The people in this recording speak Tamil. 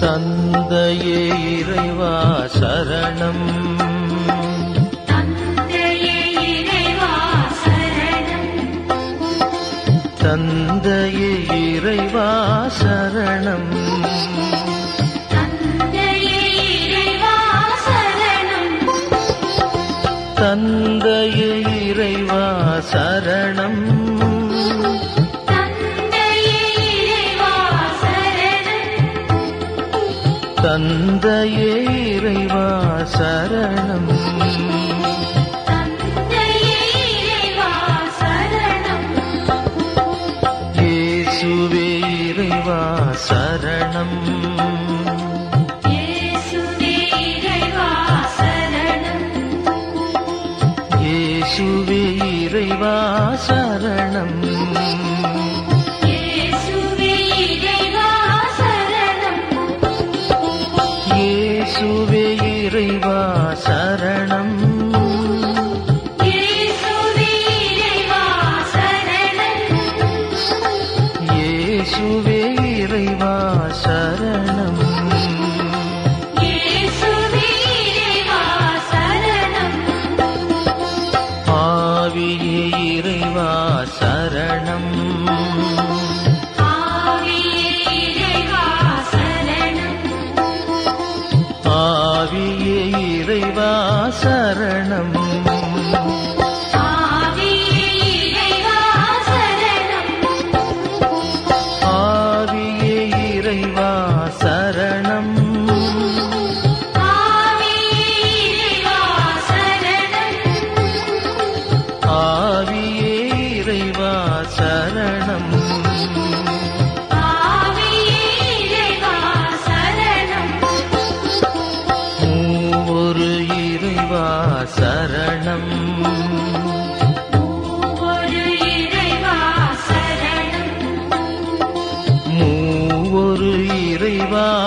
தந்தையே இறைவா சரணம் தந்தையே இறைவா சரணம் தந்தையே இறைவா சரணம் தந்தையே இறைவா சரணம் தந்தையே இறைவா சரணம் தந்தையே இறைவா சரணம் தந்தையே இறைவா சரணம் தந்தையே இறைவா சரணம் இயேசுவே இறைவா சரணம் இயேசுவே இறைவா சரணம் இயேசுவே இறைவா சரணம் இயேசுவே இறைவா சரணம் இயேசுவே இறைவா சரணம் இயேசுவே இறைவா சரணம் இயேசுவே இறைவா சரணம் இயேசுவே இறைவா சரணம் ஆவியே இறைவா சரணம் ஆவியே இறைவா சரணம் ஆவியே இறைவா சரணம் ஆவியே இறைவா சரணம் ஆவியே இறைவா சரணம் ஆவியே இறைவா சரணம் ஆவியே இறைவா சரணம் ஆவியே இறைவா சரணம் மூவொரு இறைவா சரணம் ஒரு இறைவா சரணம் மூவொரு இறைவா